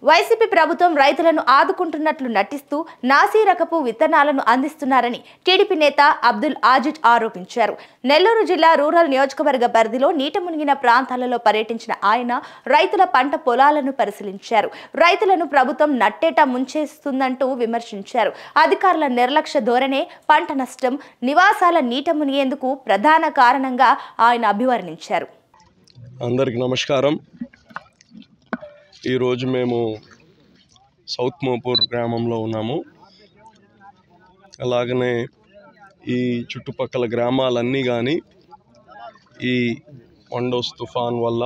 YCP ప్రభుత్వం రైతులను ఆదుకుంటున్నట్లు నటిస్తూ నాసీ రకపు విత్తనాలను అందిస్తున్నారని టీడీపీ నేత అబ్దుల్ ఆజిజ్ ఆరోపించారు నెల్లూరు జిల్లా రూరల్ నియోజకవర్గ పరిధిలో నీట మునిగిన ప్రాంతాలలో పర్యటించిన ఆయన రైతుల పంట పొలాలను పరిశీలించారు రైతులను ప్రభుత్వం నట్టేట ముంచేస్తుందంటూ విమర్శించారు అధికారుల నిర్లక్ష్య ధోరణే పంట నష్టం నివాసాల నీట మునిగేందుకు ప్రధాన కారణంగా ఆయన అభివర్ణించారు అందరికి నమస్కారం ఈరోజు మేము సౌత్ మోపూర్ గ్రామంలో ఉన్నాము అలాగనే ఈ చుట్టుపక్కల గ్రామాలన్నీ కానీ ఈ వండోస్ తుఫాన్ వల్ల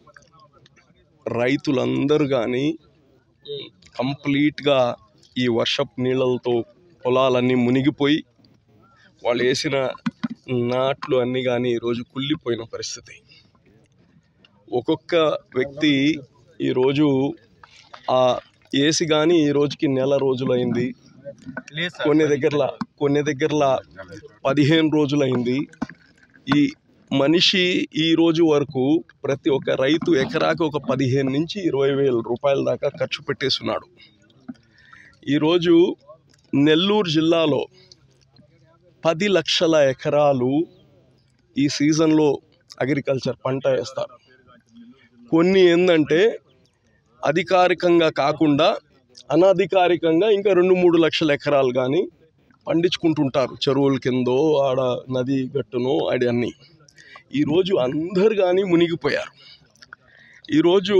రైతులందరూ కానీ కంప్లీట్గా ఈ వర్షపు నీళ్ళతో పొలాలన్నీ మునిగిపోయి వాళ్ళు వేసిన నాట్లు అన్నీ కానీ ఈరోజు కుళ్ళిపోయిన పరిస్థితి ఒక్కొక్క వ్యక్తి ఈరోజు ఆ ఏసి కానీ ఈ రోజుకి నెల రోజులైంది కొన్ని దగ్గరల కొన్ని దగ్గరల పదిహేను రోజులైంది ఈ మనిషి ఈ రోజు వరకు ప్రతి ఒక్క రైతు ఎకరాకి ఒక పదిహేను నుంచి ఇరవై వేల రూపాయల దాకా ఖర్చు పెట్టేస్తున్నాడు ఈరోజు నెల్లూరు జిల్లాలో పది లక్షల ఎకరాలు ఈ సీజన్లో అగ్రికల్చర్ పంట వేస్తారు కొన్ని ఏంటంటే అధికారికంగా కాకుండా అనధికారికంగా ఇంకా రెండు మూడు లక్షల ఎకరాలు కానీ పండించుకుంటుంటారు చెరువుల కిందో ఆడ నది గట్టునో ఆడి అన్నీ ఈరోజు అందరు కానీ మునిగిపోయారు ఈరోజు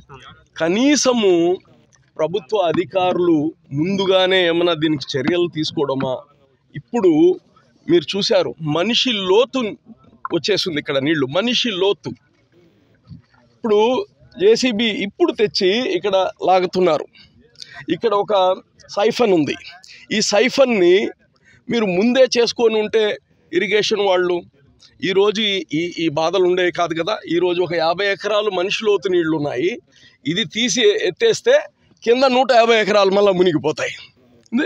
కనీసము ప్రభుత్వ అధికారులు ముందుగానే ఏమైనా దీనికి చర్యలు తీసుకోవడమా ఇప్పుడు మీరు చూశారు మనిషి లోతు వచ్చేసింది ఇక్కడ నీళ్లు మనిషి లోతు ఇప్పుడు జేసీబీ ఇప్పుడు తెచ్చి ఇక్కడ లాగుతున్నారు ఇక్కడ ఒక సైఫన్ ఉంది ఈ సైఫన్ని మీరు ముందే చేసుకొని ఉంటే ఇరిగేషన్ వాళ్ళు ఈరోజు ఈ- ఈ ఈ బాధలు ఉండేవి కాదు కదా ఈరోజు ఒక యాభై ఎకరాలు మనిషి లోతు నీళ్లు ఉన్నాయి ఇది తీసి ఎత్తేస్తే కింద నూట యాభై ఎకరాలు మళ్ళీ మునిగిపోతాయి ఇది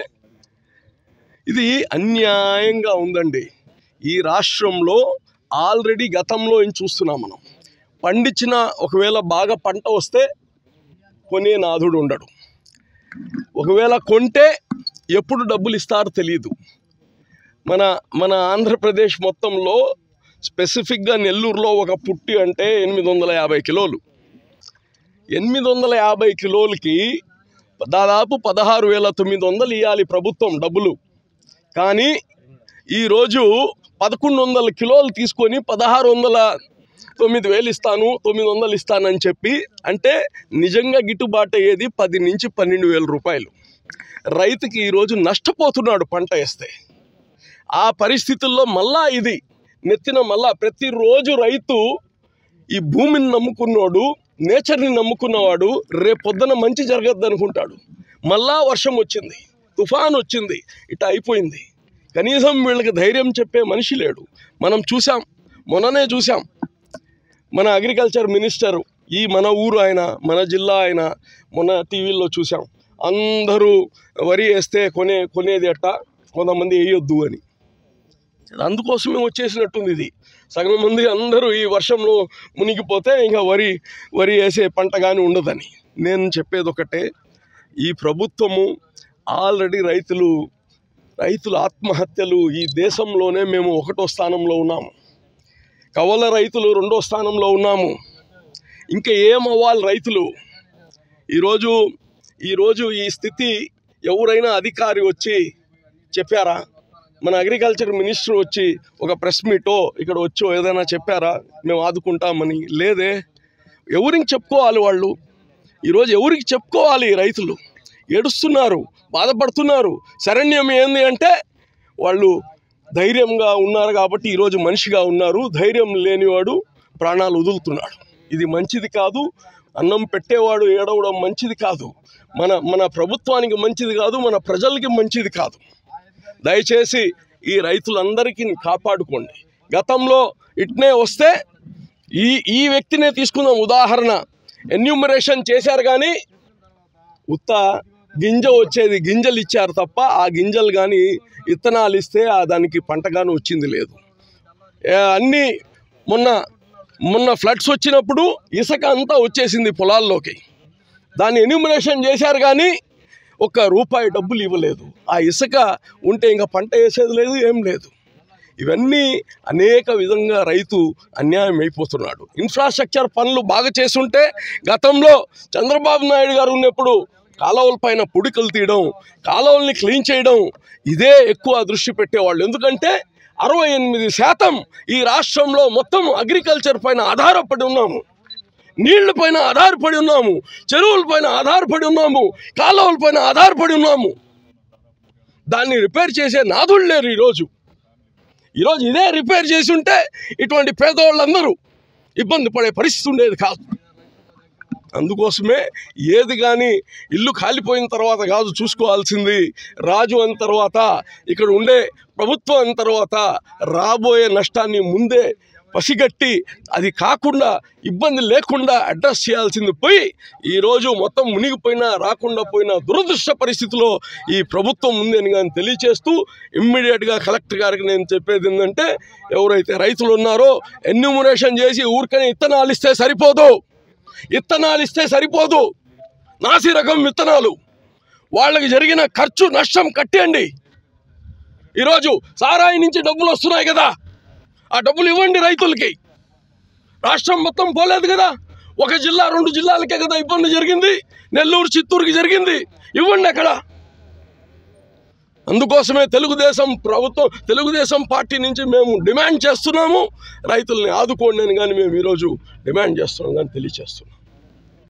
ఇది అన్యాయంగా ఉందండి ఈ రాష్ట్రంలో ఆల్రెడీ గతంలో ఏం చూస్తున్నాం మనం పండించిన ఒకవేళ బాగా పంట వస్తే కొనే నాథుడు ఉండడు ఒకవేళ కొంటే ఎప్పుడు డబ్బులు ఇస్తారో తెలియదు మన మన ఆంధ్రప్రదేశ్ మొత్తంలో స్పెసిఫిక్గా నెల్లూరులో ఒక పుట్టి అంటే ఎనిమిది వందల యాభై కిలోలు ఎనిమిది వందల యాభై కిలోలకి దాదాపు పదహారు వేల తొమ్మిది వందలు ఇవ్వాలి ప్రభుత్వం డబ్బులు కానీ ఈరోజు పదకొండు వందల కిలోలు తీసుకొని పదహారు వందల తొమ్మిది వేలు ఇస్తాను తొమ్మిది వందలు ఇస్తానని చెప్పి అంటే నిజంగా గిట్టుబాటు అయ్యేది పది నుంచి పన్నెండు వేల రూపాయలు రైతుకి ఈరోజు నష్టపోతున్నాడు పంట వేస్తే ఆ పరిస్థితుల్లో మళ్ళా ఇది నెత్తిన మళ్ళా ప్రతిరోజు రైతు ఈ భూమిని నమ్ముకున్నోడు నేచర్ని నమ్ముకున్నవాడు రేపొద్దున మంచి జరగద్దు అనుకుంటాడు మళ్ళా వర్షం వచ్చింది తుఫాన్ వచ్చింది ఇట్లా అయిపోయింది కనీసం వీళ్ళకి ధైర్యం చెప్పే మనిషి లేడు మనం చూసాం మొన్ననే చూసాం మన అగ్రికల్చర్ మినిస్టర్ ఈ మన ఊరు ఆయన మన జిల్లా ఆయన మొన్న టీవీలో చూసాం అందరూ వరి వేస్తే కొనే కొనేది ఎట్టా కొంతమంది వేయొద్దు అని అందుకోసమే వచ్చేసినట్టుంది ఇది సగం మంది అందరూ ఈ వర్షంలో మునిగిపోతే ఇంకా వరి వరి వేసే పంట కానీ ఉండదని నేను చెప్పేది ఒకటే ఈ ప్రభుత్వము ఆల్రెడీ రైతులు రైతుల ఆత్మహత్యలు ఈ దేశంలోనే మేము ఒకటో స్థానంలో ఉన్నాము కవల రైతులు రెండో స్థానంలో ఉన్నాము ఇంకా ఏమవ్వాలి రైతులు ఈరోజు ఈరోజు ఈ స్థితి ఎవరైనా అధికారి వచ్చి చెప్పారా మన అగ్రికల్చర్ మినిస్టర్ వచ్చి ఒక ప్రెస్ మీటో ఇక్కడ వచ్చో ఏదైనా చెప్పారా మేము ఆదుకుంటామని లేదే ఎవరికి చెప్పుకోవాలి వాళ్ళు ఈరోజు ఎవరికి చెప్పుకోవాలి ఈ రైతులు ఏడుస్తున్నారు బాధపడుతున్నారు శరణ్యం ఏంది అంటే వాళ్ళు ధైర్యంగా ఉన్నారు కాబట్టి ఈరోజు మనిషిగా ఉన్నారు ధైర్యం లేనివాడు ప్రాణాలు వదులుతున్నాడు ఇది మంచిది కాదు అన్నం పెట్టేవాడు ఏడవడం మంచిది కాదు మన మన ప్రభుత్వానికి మంచిది కాదు మన ప్రజలకి మంచిది కాదు దయచేసి ఈ రైతులందరికీ కాపాడుకోండి గతంలో ఇట్నే వస్తే ఈ ఈ వ్యక్తినే తీసుకుందాం ఉదాహరణ ఎన్యూమరేషన్ చేశారు కానీ ఉత్త గింజ వచ్చేది గింజలు ఇచ్చారు తప్ప ఆ గింజలు కానీ విత్తనాలు ఇస్తే ఆ దానికి పంట కానీ వచ్చింది లేదు ఏ, అన్నీ మొన్న మొన్న ఫ్లడ్స్ వచ్చినప్పుడు ఇసుక అంతా వచ్చేసింది పొలాల్లోకి దాన్ని ఎన్యూమినేషన్ చేశారు కానీ ఒక్క రూపాయి డబ్బులు ఇవ్వలేదు ఆ ఇసుక ఉంటే ఇంకా పంట వేసేది లేదు ఏం లేదు ఇవన్నీ అనేక విధంగా రైతు అన్యాయం అయిపోతున్నాడు ఇన్ఫ్రాస్ట్రక్చర్ పనులు బాగా చేస్తుంటే గతంలో చంద్రబాబు నాయుడు గారు ఉన్నప్పుడు కాలువల పైన పుడికలు తీయడం కాలువల్ని క్లీన్ చేయడం ఇదే ఎక్కువ దృష్టి పెట్టేవాళ్ళు ఎందుకంటే అరవై ఎనిమిది శాతం ఈ రాష్ట్రంలో మొత్తం అగ్రికల్చర్ పైన ఆధారపడి ఉన్నాము నీళ్ల పైన ఆధారపడి ఉన్నాము చెరువుల పైన ఆధారపడి ఉన్నాము కాలువల పైన ఆధారపడి ఉన్నాము దాన్ని రిపేర్ చేసే నాదులు లేరు ఈరోజు ఈరోజు ఇదే రిపేర్ చేసి ఉంటే ఇటువంటి పేదవాళ్ళందరూ ఇబ్బంది పడే పరిస్థితి ఉండేది కాదు అందుకోసమే ఏది కానీ ఇల్లు కాలిపోయిన తర్వాత కాదు చూసుకోవాల్సింది రాజు అన్న తర్వాత ఇక్కడ ఉండే ప్రభుత్వం అన్న తర్వాత రాబోయే నష్టాన్ని ముందే పసిగట్టి అది కాకుండా ఇబ్బంది లేకుండా అడ్రస్ చేయాల్సింది పోయి ఈరోజు మొత్తం మునిగిపోయినా రాకుండా పోయిన దురదృష్ట పరిస్థితిలో ఈ ప్రభుత్వం ఉందని కానీ తెలియచేస్తూ ఇమ్మీడియట్గా కలెక్టర్ గారికి నేను చెప్పేది ఏంటంటే ఎవరైతే రైతులు ఉన్నారో ఎన్యూమరేషన్ చేసి ఊరికనే ఇత్తనాలు ఇస్తే సరిపోదు ఇత్తనాలు ఇస్తే సరిపోదు నాసి రకం విత్తనాలు వాళ్ళకి జరిగిన ఖర్చు నష్టం కట్టేయండి ఈరోజు సారాయి నుంచి డబ్బులు వస్తున్నాయి కదా ఆ డబ్బులు ఇవ్వండి రైతులకి రాష్ట్రం మొత్తం పోలేదు కదా ఒక జిల్లా రెండు జిల్లాలకే కదా ఇబ్బంది జరిగింది నెల్లూరు చిత్తూరుకి జరిగింది ఇవ్వండి అక్కడ అందుకోసమే తెలుగుదేశం ప్రభుత్వం తెలుగుదేశం పార్టీ నుంచి మేము డిమాండ్ చేస్తున్నాము రైతుల్ని ఆదుకోండి అని కానీ మేము ఈరోజు డిమాండ్ చేస్తున్నాం కానీ తెలియచేస్తున్నాం